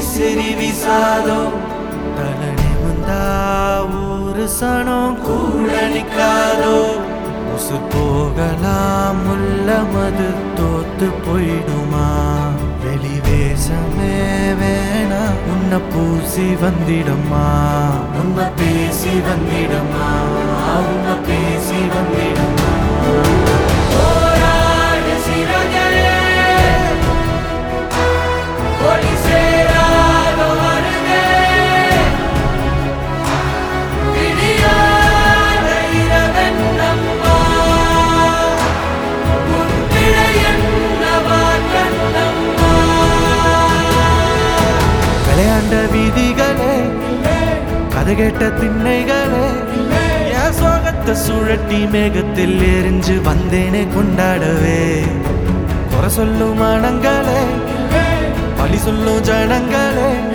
விசிறி விசாதோ தலனி முந்தா ஊரு சனம் கூட நிக்காதோ உசு போகலாம் முல்ல மது தோத்து போயிடுமா வெளிவேசமே வேணா உன்னை பூசி வந்திடமா உன்னை பேசி வந்திடமா உன்னை பேசி வந்திடமா போராடு சிறகே ஒளி சேராத வருகே விடியாத இரவென்னம்மா உன் பிழை என்னவா கண்ணம்மா விளையாண்ட வீதிகளே கதை கேட்ட திண்ணைகளே என் சோகத்தை சுழட்டி மேகத்தில் எரிஞ்சு வந்தேனே கொண்டாடவே குறை சொல்லும் மனங்களே பழி சொல்லும் ஜனங்களே